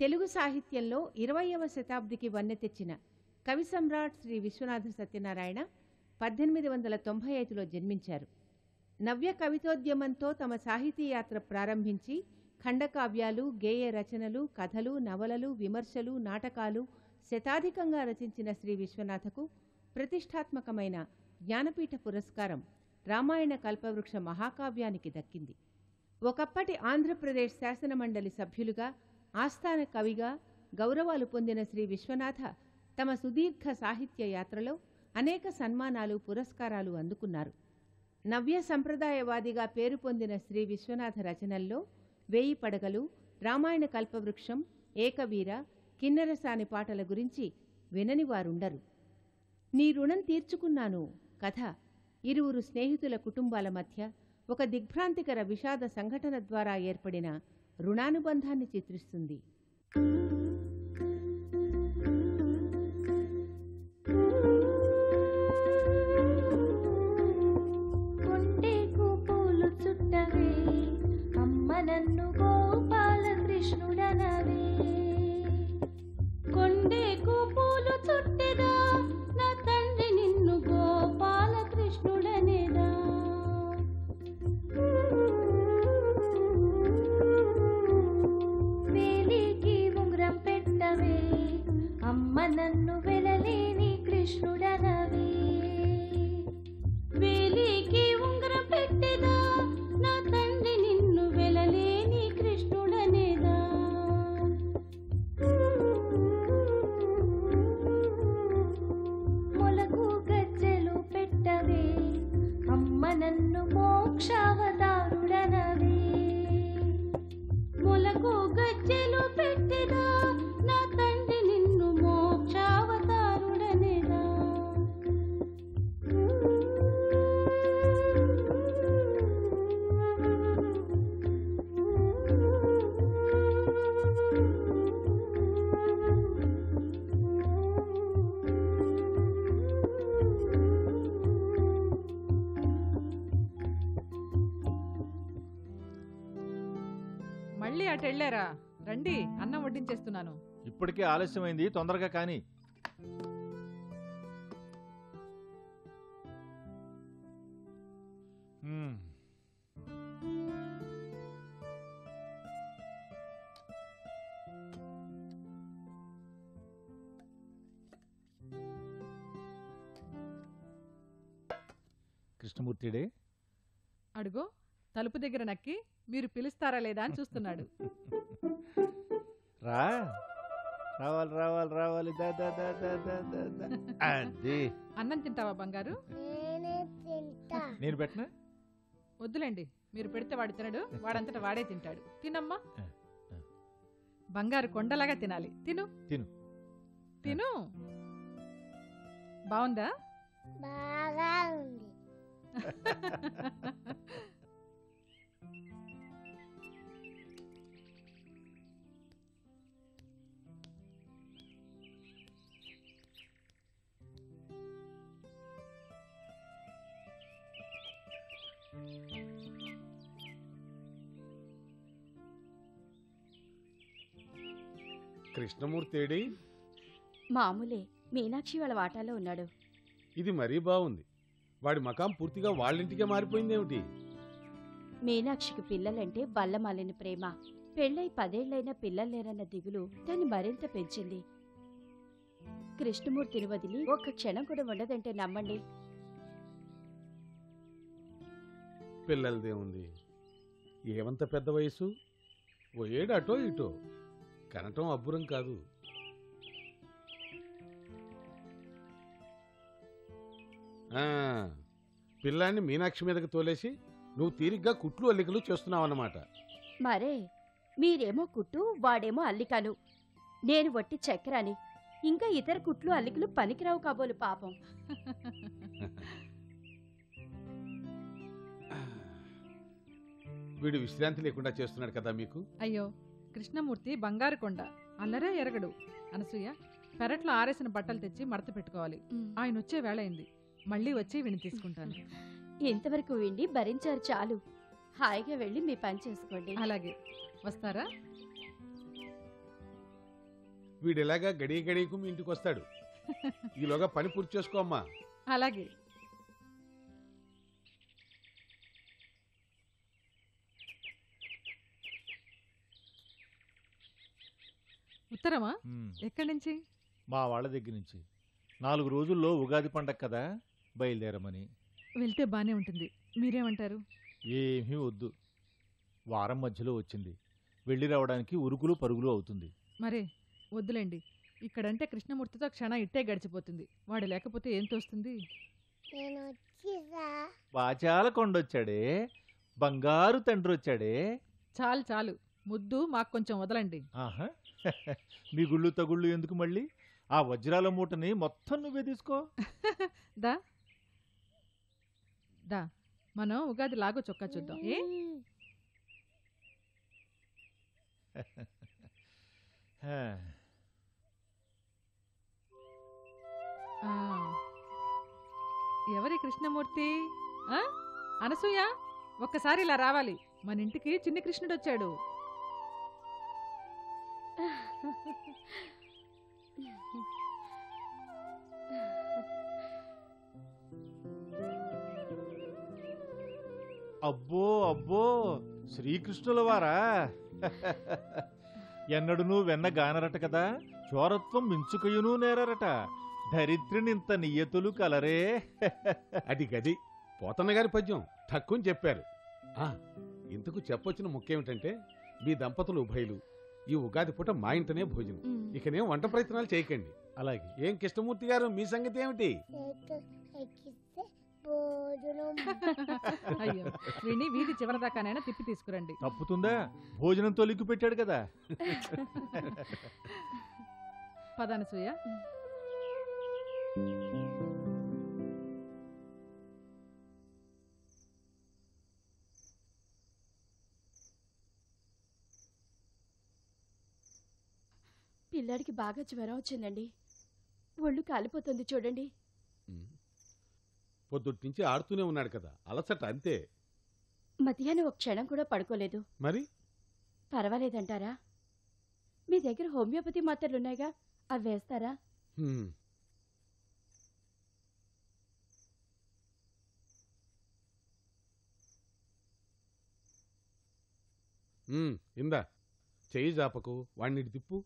తెలుగు సాహిత్యంలో ఇరవయవ శతాబ్దికి వన్నె తెచ్చిన కవి సమ్రాట్ శ్రీ విశ్వనాథ సత్యనారాయణ పద్దెనిమిది వందల తొంభై ఐదులో జన్మించారు నవ్య కవితోద్యమంతో తమ సాహితీ యాత్ర ప్రారంభించి ఖండకావ్యాలు గేయ రచనలు కథలు నవలలు విమర్శలు నాటకాలు శతాధికంగా రచించిన శ్రీ విశ్వనాథకు ప్రతిష్టాత్మకమైన జ్ఞానపీఠ పురస్కారం రామాయణ కల్పవృక్ష మహాకావ్యానికి దక్కింది ఒకప్పటి ఆంధ్రప్రదేశ్ శాసనమండలి సభ్యులుగా ఆస్థాన కవిగా గౌరవాలు పొందిన శ్రీ విశ్వనాథ తమ సుదీర్ఘ సాహిత్య యాత్రలో అనేక సన్మానాలు పురస్కారాలు అందుకున్నారు నవ్య సంప్రదాయవాదిగా పేరు పొందిన శ్రీ విశ్వనాథ రచనల్లో వేయి పడగలు రామాయణ కల్పవృక్షం ఏకవీర కిన్నెరసాని పాటల గురించి వినని వారుండరు నీ రుణం తీర్చుకున్నాను కథ ఇరువురు స్నేహితుల కుటుంబాల మధ్య ఒక దిగ్భ్రాంతికర విషాద సంఘటన ద్వారా ఏర్పడిన రుణానుబంధాన్ని చిత్రిస్తుంది కొండేకు పూలు చుట్టవే అమ్మ నన్ను గోపాల కృష్ణుడనవే కొండేకు పూలు చుట్టెదా నా తండ్రి నిన్ను గోపాల కృష్ణుడనేదా వేలికి ఉంగరం పెట్టవే అమ్మ నన్ను వెలలేని కృష్ణుడనవే వేలికి ఉంగరం పెట్టెదా నా తండ్రి నిన్ను వెలలేని కృష్ణుడనేదా మొలకు గజ్జెలు పెట్టవే అమ్మ నన్ను మోక్షావతారుడనవే మొలకు గజ్జెలు పెట్టెదా నా తండ్రి నిన్ను మోక్షావతారుడనేదా మళ్ళీ అటు వెళ్ళారా రండి అన్నం వడ్డించేస్తున్నాను ఇప్పటికే ఆలస్యమైంది తొందరగా కానీ హ్మ్. కృష్ణమూర్తిడే అడుగో తలుపు దగ్గర నక్కి మీరు పిలుస్తారా లేదా అని చూస్తున్నాడు రా రావాలి రావాలి రావాలి దా దా దా దా దా దా దా. అది అన్నం తింటావా బంగారు నేనే తింటా నేను పెట్టనా వద్దులేండి మీరు పెడితే వాడు తినడు వాడంతటా వాడే తింటాడు తినమ్మా ఆ, ఆ. బంగారు కొండలాగా తినాలి తిను తిను. తిను బాగుందా బాగా ఉంది కృష్ణమూర్తి ఏడి మామూలే మీనాక్షి వాళ్ళ వాటాలో ఉన్నాడు ఇది మరీ బాగుంది వాడి మకాం పూర్తిగా వాళ్ళింటికే మారిపోయిందేమిటి మీనాక్షికి పిల్లలంటే బల్లమాలిన ప్రేమ పెళ్ళై పదేళ్లైనా పిల్లలు లేరన్న దిగులు దాన్ని మరింత పెంచింది కృష్ణమూర్తిని వదిలి ఒక్క క్షణం కూడా ఉండదంటే నమ్మండి పిల్లలదే ఉంది ఏమంత పెద్ద వయసు ఓ ఏడు అటో ఇటో కనటం అబ్బురం కాదు ఆ, పిల్లాన్ని మీనాక్షి మీదకి తోలేసి నువ్వు తీరిగ్గా కుట్లు అల్లికలు చేస్తున్నావన్నమాట మరే మీరేమో కుట్టు వాడేమో అల్లికలు నేను వట్టి చక్రాని ఇంకా ఇతర కుట్లు అల్లికలు పనికిరావు కాబోలు పాపం వీడు విశ్రాంతి లేకుండా చేస్తున్నాడు కదా మీకు అయ్యో కృష్ణమూర్తి బంగారు కొండ అల్లరే ఎరగడు అనసూయ పెరట్లో ఆరేసిన బట్టలు తెచ్చి మడత పెట్టుకోవాలి ఆయన వచ్చే వేళ అయింది మళ్ళీ వచ్చి విని తీసుకుంటాను ఇంతవరకు విండి భరించారు చాలు హాయిగా వెళ్ళి మీ పని చేసుకోండి అలాగే వస్తారా వీడు ఇలాగా గడియ గడియకు మీ ఇంటికి వస్తాడు ఈలోగా పని పూర్తి చేసుకో అమ్మా అలాగే ఉత్తరమా ఉమ్, ఎక్కడి నుంచి మా వాళ్ళ దగ్గర నుంచి నాలుగు రోజుల్లో ఉగాది పండగ కదా బయలుదేరమని వెళ్తే బానే ఉంటుంది మీరేమంటారు ఏమీ వద్దు వారం మధ్యలో వచ్చింది వెళ్ళి రావడానికి ఉరుకులు పరుగులు అవుతుంది మరే వద్దులేండి ఇక్కడంటే కృష్ణమూర్తితో క్షణ ఇట్టే గడిచిపోతుంది వాడు లేకపోతే ఏం తోస్తుంది నేను వచ్చేసా బాచాల కొండొచ్చాడే బంగారు తండ్రి వచ్చాడే చాలు చాలు ముద్దు మాకు కొంచెం వదలండి ఆహా మీ గుళ్ళు తగుళ్ళు ఎందుకు మళ్ళీ ఆ వజ్రాల మూటని మొత్తం నువ్వే తీసుకో దా దా మనం ఉగాది లాగో చొక్కా చూద్దాం ఏ హా, ఆ. ఎవరి కృష్ణమూర్తి ఆ? అనసూయ ఒక్కసారి ఇలా రావాలి మన ఇంటికి చిన్ని కృష్ణుడు వచ్చాడు అబ్బో అబ్బో శ్రీకృష్ణుల వారా ఎన్నడునూ వెన్న గానరట కదా చోరత్వం మించుకయును నేరరట దరిద్రినింత నియ్యతులు కలరే అది గది పోతన్న గారి పద్యం తక్కువ చెప్పారు ఆ ఇంతకు చెప్పొచ్చిన ముఖ్యమేమిటంటే మీ దంపతులు ఉభయలు ఈ ఉగాది పూట మా ఇంటనే భోజనం ఇకనేం వంట ప్రయత్నాలు చేయకండి అలాగే ఏం కృష్ణమూర్తి గారు మీ సంగతి ఏమిటి చేతు ఎక్కిస్తే భోజనం అయ్యో వీణ్ణి వీధి చివరి దాకానైనా తిప్పి తీసుకురండి తప్పుతుందా భోజనంతో లిక్కు పెట్టాడు కదా పదానసూయ పిల్లాడికి బాగా జ్వరం వచ్చిందండి ఒళ్ళు కాలిపోతుంది చూడండి పొద్దుటి నుంచి ఆడుతూనే ఉన్నాడు కదా అలసట అంతే మధ్యాహ్నం ఒక క్షణం కూడా పడుకోలేదు మరి పర్వాలేదంటారా మీ దగ్గర హోమియోపతి మాత్రలు ఉన్నాయిగా అవి వేస్తారా హ్మ్. హ్మ్, ఇందా చెయ్యి జాపకు వాణ్ణి ఇటు తిప్పు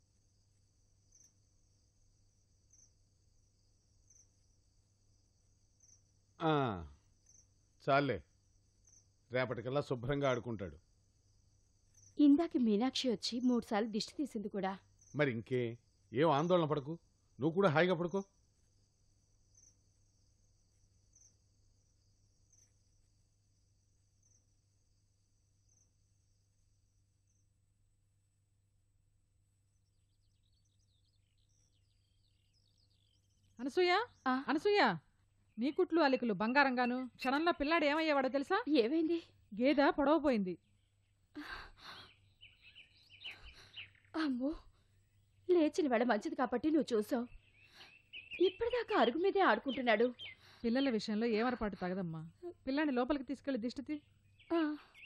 ఆ, చాలే రేపటికల్లా శుభ్రంగా ఆడుకుంటాడు ఇందాక మీనాక్షి వచ్చి మూడుసార్లు దిష్టి తీసింది కూడా మరి ఇంకే ఏం ఆందోళన పడకు నువ్వు కూడా హాయిగా పడుకో అనసూయ ఆ. అనసూయ నీ కుట్లు అలికలు బంగారంగాను క్షణంలో పిల్లాడు ఏమయ్యేవాడో తెలుసా ఏమైంది గేద పొడవపోయింది అమ్మో లేచిన వేళ మంచిది కాబట్టి నువ్వు చూసావు ఇప్పటిదాకా అరుగు మీదే ఆడుకుంటున్నాడు పిల్లల విషయంలో ఏమరపాటు తగదమ్మా పిల్లాన్ని లోపలికి తీసుకెళ్లి దిష్టి తీ. ఆ,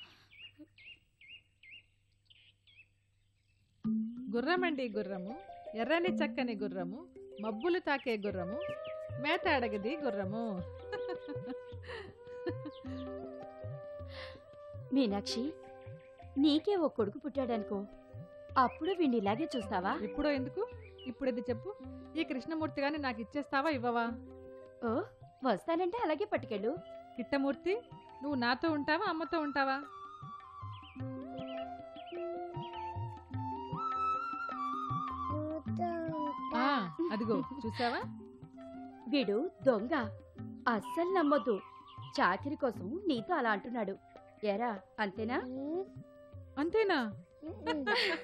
గుర్రమండి గుర్రము ఎర్రని చక్కని గుర్రము మబ్బులు తాకే గుర్రము మేత అడగది గుర్రము మీనాక్షి నీకే ఓ కొడుకు పుట్టాడనుకో అప్పుడు వీణ్ణి ఇలాగే చూస్తావా ఇప్పుడో ఎందుకు ఇప్పుడు ఇది చెప్పు ఈ కృష్ణమూర్తి గాని నాకు ఇచ్చేస్తావా ఇవ్వవా ఓ వస్తానంటే అలాగే పట్టుకెళ్ళు కిట్టమూర్తి నువ్వు నాతో ఉంటావా అమ్మతో ఉంటావా మూతో ఆ, అదిగో చూసావా వీడు దొంగ అస్సలు నమ్మొద్దు చాకిరి కోసం నీతో అలా అంటున్నాడు ఎరా అంతేనా ఉమ్, అంతేనా ఉమ్.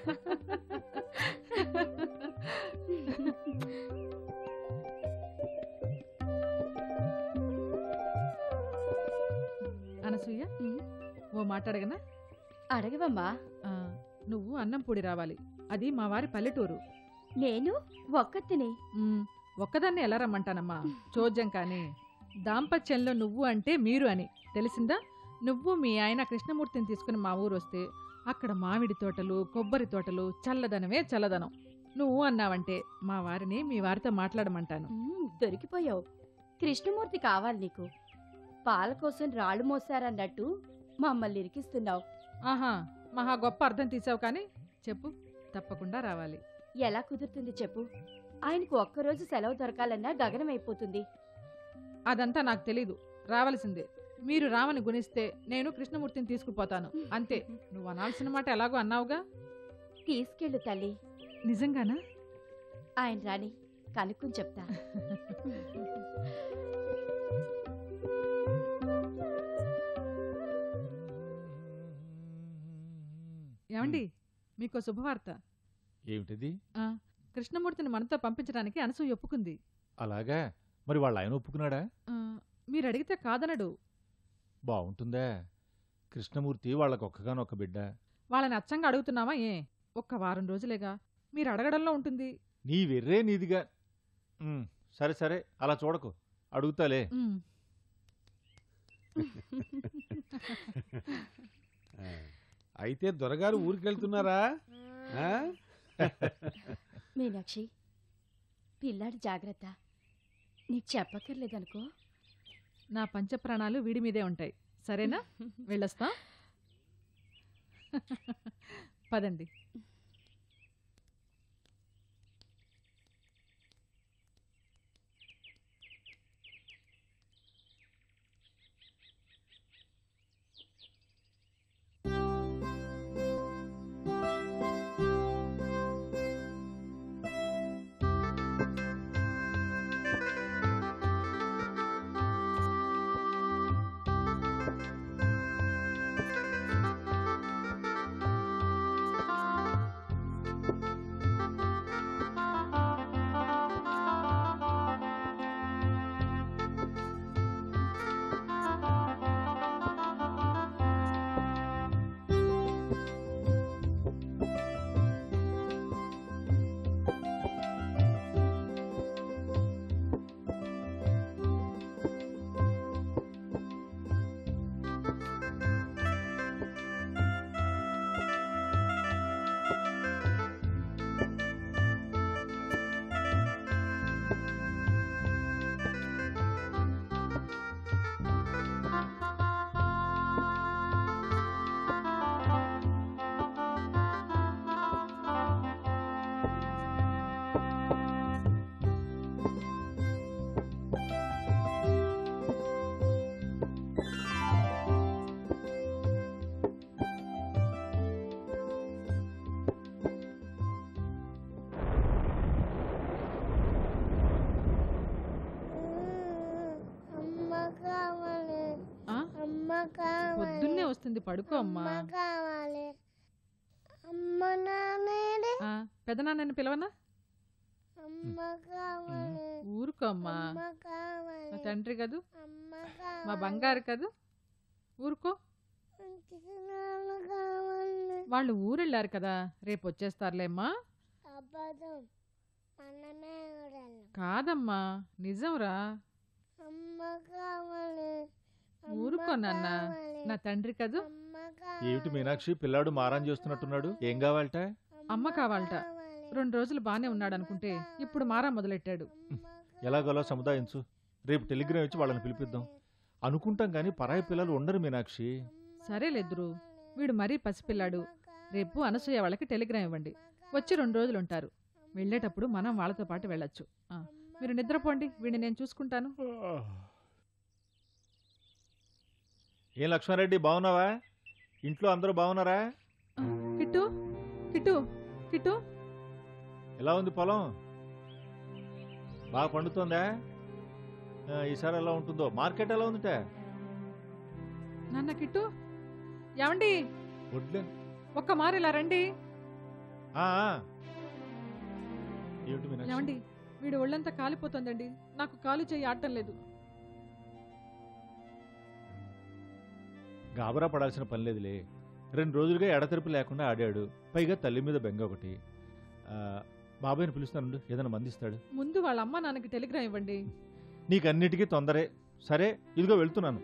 అనసూయ ఉమ్, ఓ మాట అడగనా అడగవమ్మా ఆ, నువ్వు అన్నం పొడి రావాలి అది మా వారి పల్లెటూరు నేను ఒక్కతిని మ్, ఒక్కదాన్ని ఎలా రమ్మంటానమ్మా చోద్యం కానీ దాంపత్యంలో నువ్వు అంటే మీరు అని తెలిసిందా నువ్వు మీ ఆయన కృష్ణమూర్తిని తీసుకుని మా ఊరు వస్తే అక్కడ మామిడి తోటలు కొబ్బరి తోటలు చల్లదనమే చల్లదనం నువ్వు అన్నావంటే మా వారిని మీ వారితో మాట్లాడమంటాను మ్మ్, దొరికిపోయావు కృష్ణమూర్తి కావాలి నీకు పాల కోసం రాళ్ళు మోసారన్నట్టు మమ్మల్ని ఇరికిస్తున్నావు ఆహా మహా గొప్ప అర్థం తీసావు కానీ చెప్పు తప్పకుండా రావాలి ఎలా కుదురుతుంది చెప్పు ఆయనకు ఒక్కరోజు సెలవు దొరకాలన్నా గగనం అయిపోతుంది అదంతా నాకు తెలీదు రావాల్సిందే మీరు రామని గుణిస్తే నేను కృష్ణమూర్తిని తీసుకుపోతాను అంతే నువ్వు అనాల్సిన మాట ఎలాగో అన్నావుగా తీసుకెళ్ళు తల్లి నిజంగానా ఆయన రాని కనుక్కుని చెప్తా ఏమండి మీకు శుభవార్త ఏమిటిది ఆ, కృష్ణమూర్తిని మనతో పంపించడానికి అనసూయ ఒప్పుకుంది అలాగా మరి వాళ్ళ ఆయన ఒప్పుకున్నాడా ఆ, మీరు అడిగితే కాదనడు బాగుంటుందా కృష్ణమూర్తి వాళ్ళకొక్కగానొక్క బిడ్డ వాళ్ళని అచ్చంగా అడుగుతున్నావా ఏ ఒక్క వారం రోజులేగా మీరు అడగడంలో ఉంటుంది నీ వెర్రే నీదిగా ఉమ్, సరే సరే అలా చూడకు అడుగుతాలే ఉమ్. ఆ, అయితే దొరగారు ఊరికెళ్తున్నారా ఆ? మీనాక్షి పిల్లాడి జాగ్రత్త నీకు చెప్పక్కర్లేదనుకో నా పంచప్రాణాలు వీడి మీదే ఉంటాయి సరేనా వెళ్ళొస్తాం పదండి అమ్మ కావాలి ఆ? అమ్మ కావాలి పొద్దున్నే వస్తుంది పడుకో అమ్మా అమ్మ కావాలి అమ్మ నాన్నేడి ఆ, పెదనాన్నని పిలవనా అమ్మ కావాలి ఊరుకో అమ్మా అమ్మ కావాలి మా తండ్రి కదూ అమ్మ మా కావాలి బంగారు కదూ ఊరుకో చిన్నాన్న కావాలి వాళ్ళు ఊరెళ్ళారు కదా రేపు వచ్చేస్తారులే అమ్మా అబద్ధం మనమే ఊరెళ్ళం కాదమ్మా నిజంరా అమ్మ కావాలి అమ్మ ఊరుకో నాన్న కావాలి. నా తండ్రి కదూ అమ్మ కావాలి. ఏమిటి మీనాక్షి పిల్లాడు మారం చేస్తున్నట్టున్నాడు ఏం కావాలట అమ్మ కావాలట రెండు రోజులు బానే ఉన్నాడు అనుకుంటే ఇప్పుడు మారా మొదలెట్టాడు ఎలాగోలా సముదాయించు రేపు టెలిగ్రామ్ ఇచ్చి వాళ్ళని పిలిపిద్దాం అనుకుంటాం కానీ పరాయి పిల్లలు ఉండరు మీనాక్షి సరేలేద్దురు వీడు మరీ పసిపిల్లాడు రేపు అనసూయ వాళ్ళకి టెలిగ్రామ్ ఇవ్వండి వచ్చి రెండు రోజులు ఉంటారు వెళ్ళేటప్పుడు మనం వాళ్ళతో పాటు వెళ్ళొచ్చు ఆ, మీరు నిద్రపోండి వీడిని నేను చూసుకుంటాను ఏం లక్ష్మారెడ్డి బాగున్నావా ఇంట్లో అందరూ బాగున్నారా ఆ, కిట్టు కిట్టు కిట్టు ఎలా ఉంది పొలం బాగా పండుతోందా ఆ, ఈసారి ఎలా ఉంటుందో మార్కెట్ ఎలా ఉందిట నాన్న కిట్టు ఏమండి వడ్లే ఒక్క మారు ఇలా రండి ఆ, ఆ. ఏమిటి మీనాక్షి ఏమండి వీడు ఒళ్ళంతా కాలిపోతుందండి నాకు కాలు చేయి ఆడటం లేదు గాబరా పడాల్సిన పని లేదులే రెండు రోజులుగా ఎడతెరిపి లేకుండా ఆడాడు పైగా తల్లి మీద బెంగ ఒకటి ఆ, బాబాయ్ని పిలుస్తానుండు ఏదైనా మందిస్తాడు ముందు వాళ్ళ అమ్మ నాన్నకి టెలిగ్రామ్ ఇవ్వండి నీకన్నిటికీ తొందరే సరే ఇదిగో వెళ్తున్నాను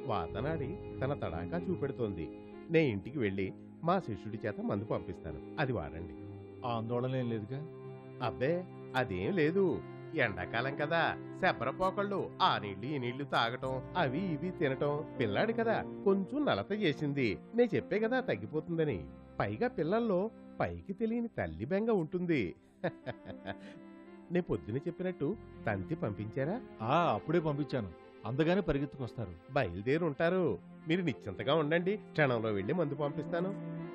వాతనాడి తన తడాకా చూపెడుతోంది నే ఇంటికి వెళ్ళి మా శిష్యుడి చేత మందు పంపిస్తాను అది వాడండి ఆందోళన ఏం లేదుగా అబ్బే అదేం లేదు ఎండాకాలం కదా శబ్బరపోకళ్ళు ఆ నీళ్లు ఈ నీళ్లు తాగటం అవి ఇవి తినటం పిల్లాడు కదా కొంచెం నలత చేసింది నే చెప్పే కదా తగ్గిపోతుందని పైగా పిల్లల్లో పైకి తెలియని తల్లి బెంగ ఉంటుంది నే పొద్దున చెప్పినట్టు తంతి పంపించారా ఆ అప్పుడే పంపించాను అందగానే పరిగెత్తుకొస్తారు బయలుదేరి ఉంటారు మీరు నిశ్చింతగా ఉండండి క్షణంలో వెళ్ళి మందు పంపిస్తాను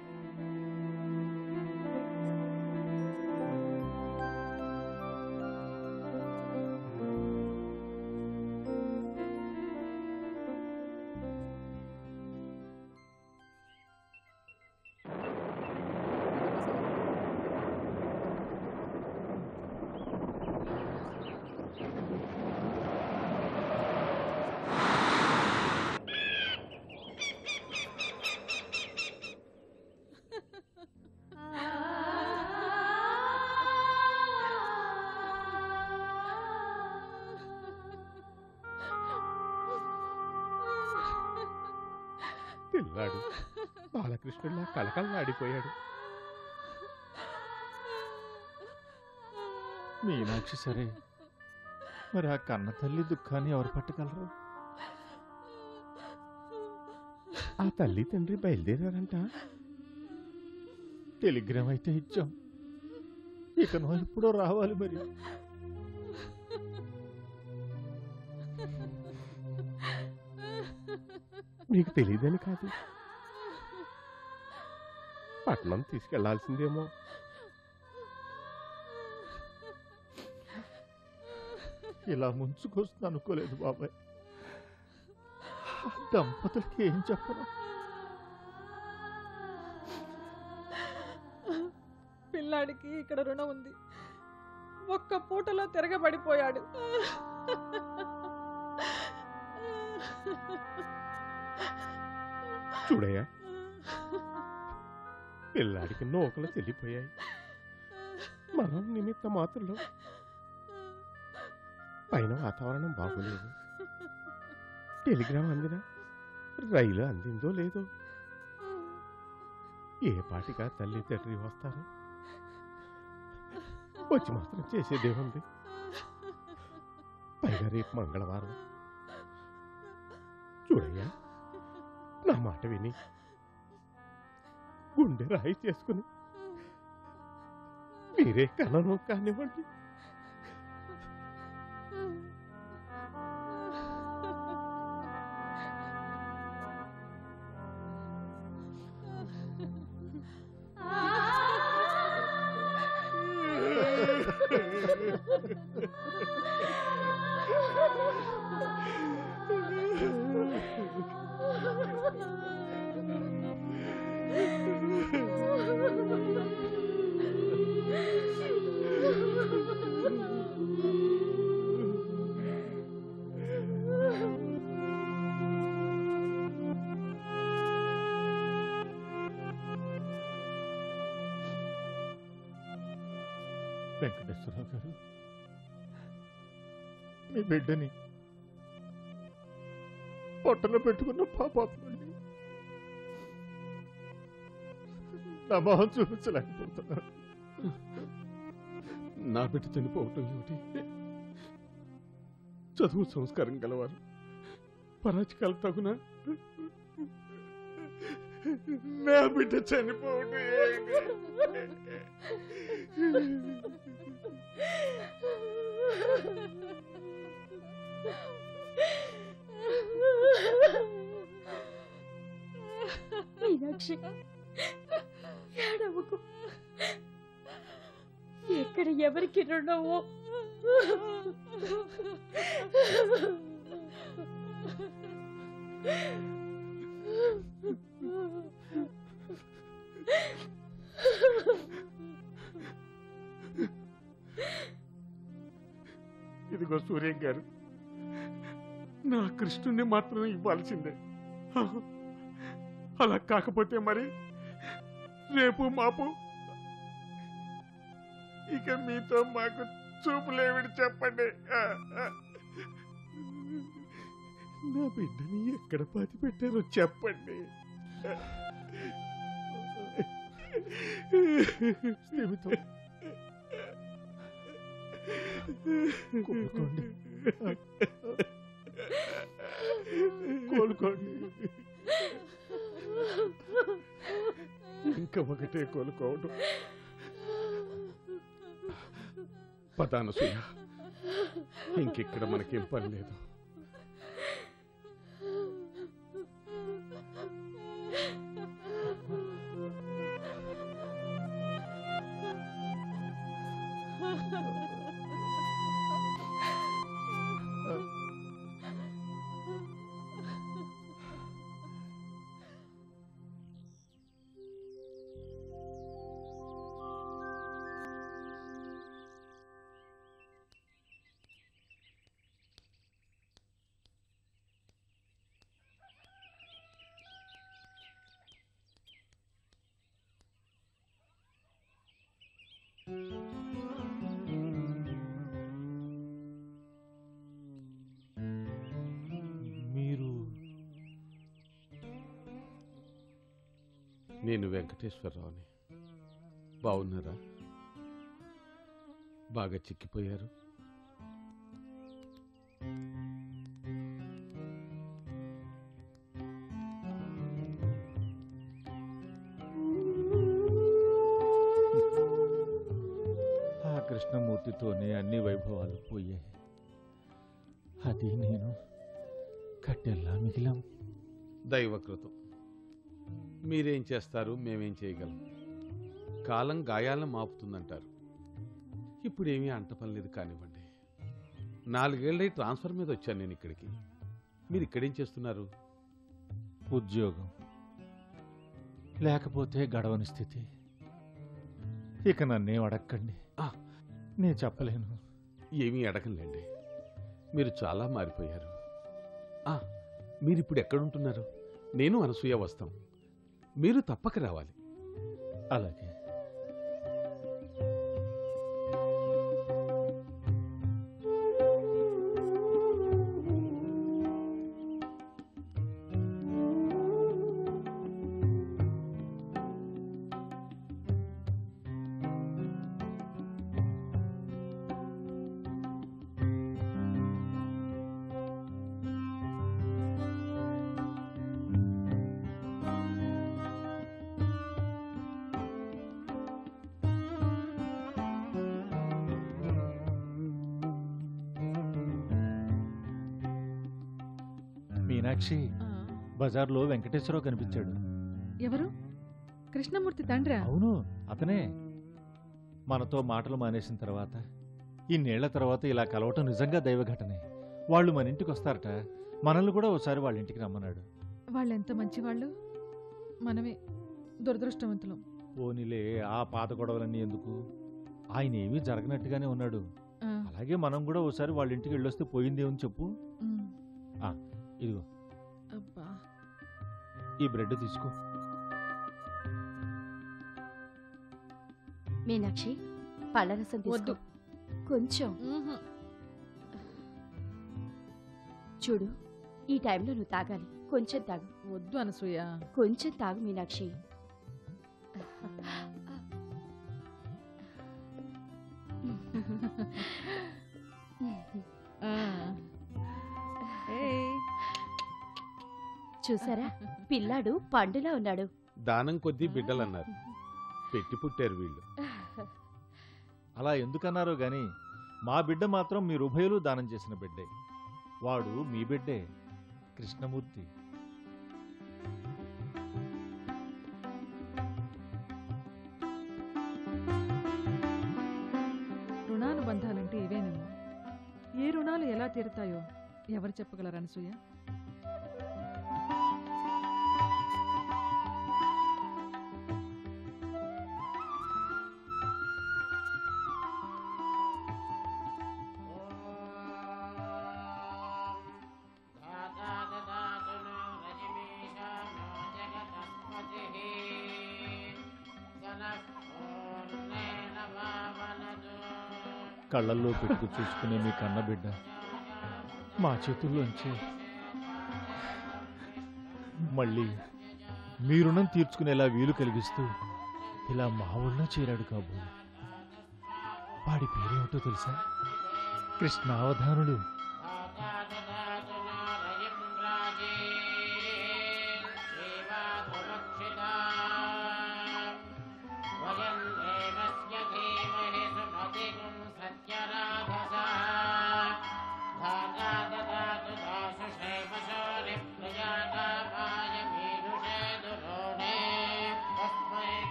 పిల్లాడు బాలకృష్ణుడిలా కళకళలాడిపోయాడు మీనాక్షి సరే మరి ఆ కన్న తల్లి దుఃఖాన్ని ఎవరు పట్టగలరు ఆ తల్లి తండ్రి బయలుదేరారంట టెలిగ్రామ్ అయితే ఇచ్చాం ఇక నో ఎప్పుడో రావాలి మరి మీకు తెలియదని కాదు పట్నం తీసుకెళ్లాల్సిందేమో ఇలా ముంచుకొస్తుంది అనుకోలేదు బాబాయ్ ఆ దంపతులకి ఏం చెప్పను పిల్లాడికి ఇక్కడ రుణం ఉంది ఒక్క పూటలో తిరగబడిపోయాడు చూడయ్యా పిల్లాడికి నూకలు చెల్లిపోయాయి మనం నిమిత్త మాత్రలో పైన వాతావరణం బాగోలేదు టెలిగ్రామ్ అందినా రైలు అందిందో లేదో ఏ పాటిగా తల్లి తండ్రి వస్తారు వచ్చి మాత్రం చేసేదేముంది పైగా రేపు మంగళవారం చూడయ్యా నా మాట విని గుండె రాయి చేసుకుని మీరే కనను కానివ్వండి వెంకటేశ్వరరావు గారు మీ బిడ్డని పొట్టలో పెట్టుకున్న పాపాత్ముడిని నా మొహం చూపించలేకపోతున్నా నా బిడ్డ చనిపోవటం ఏమిటి చదువు సంస్కారం గలవారు పరాచికాలు తగున నా బిడ్డ చనిపోవటం ఏమిటి? మీనాక్షి ఏడవకు ఎక్కడ ఎవరికి రుణమో ఇదిగో సూర్యం గారు నా కృష్ణుని మాత్రం ఇవ్వాల్సిందే అలా కాకపోతే మరి రేపు మాపు ఇక మీతో మాకు చూపులేవిడి చెప్పండి నా బిడ్డని ఎక్కడ పాతి పెట్టారో చెప్పండి స్థిమితం. కోలుకోండి. కోలుకోండి. ఇంకా ఒకటే కోలుకోవడం పదానసూయ ఇంకిక్కడ మనకేం పని లేదు మీరు నేను వెంకటేశ్వరరావుని బాగున్నారా బాగా చిక్కిపోయారు ఆ కృష్ణమూర్తితోనే అన్ని వైభవాలు పోయాయి అది నేను కట్టెల్లా మిగిలాం దైవకృతం మీరేం చేస్తారు మేమేం చేయగలం కాలం గాయాలను మాపుతుందంటారు ఇప్పుడేమీ అంటపనిలేదు కానివ్వండి నాలుగేళ్ళై ట్రాన్స్ఫర్ మీద వచ్చాను నేను ఇక్కడికి మీరు ఇక్కడేం చేస్తున్నారు ఉద్యోగం లేకపోతే గడవని స్థితి ఇక నన్నేం అడక్కండి ఆ. నేను చెప్పలేను ఏమీ అడగంలేండి మీరు చాలా మారిపోయారు ఆ, మీరిప్పుడు ఎక్కడుంటున్నారు నేను అనసూయ వస్తాం మీరు తప్పక రావాలి అలాగే మీనాక్షి ఆ, బజార్లో వెంకటేశ్వరరావు కనిపించాడు ఎవరు కృష్ణమూర్తి తండ్రా అవును అతనే మనతో మాటలు మానేసిన తర్వాత ఇన్నేళ్ల తర్వాత ఇలా కలవటం నిజంగా దైవఘటనే వాళ్ళు మన ఇంటికి వస్తారట మనల్ని కూడా ఒకసారి వాళ్ళ ఇంటికి రమ్మన్నాడు వాళ్ళెంత మంచివాళ్ళు మనమే దురదృష్టవంతులం పోనీలే ఆ పాత గొడవలన్నీ ఎందుకు ఆయన ఏమీ జరగనట్టుగానే ఉన్నాడు ఆ, అలాగే మనం కూడా ఒకసారి వాళ్ళ ఇంటికి వెళ్ళొస్తే పోయిందేమని చెప్పు ఉమ్. ఇదిగో అబ్బా ఈ బ్రెడ్ తీసుకో మీనాక్షి పళ్ళరసం తీసుకో వద్దు. కొంచెం ఊహు. చూడు ఈ టైంలో నువ్వు తాగాలి కొంచెం తాగు వద్దు అనసూయ కొంచెం తాగు మీనాక్షి ఆ. ఏయ్. చూసారా పిల్లాడు పండులా ఉన్నాడు దానం కొద్దీ బిడ్డలన్నారు పెట్టి పుట్టారు వీళ్ళు అలా ఎందుకన్నారో గాని మా బిడ్డ మాత్రం మీరు ఉభయలు దానం చేసిన బిడ్డే వాడు మీ బిడ్డే కృష్ణమూర్తి రుణానుబంధాలంటే ఇవేనేమో ఏ రుణాలు ఎలా తీరుతాయో ఎవరు చెప్పగలరు అనసూయ కళ్ళల్లో పెట్టుకు చూసుకునే మీ కన్న బిడ్డ మా చేతుల్లోంచి మళ్ళీ మీ రుణం తీర్చుకునేలా వీలు కలిగిస్తూ ఇలా మా ఊళ్ళో చేరాడు కాబోలు వాడి పేరేమిటో తెలుసా కృష్ణావధానుడు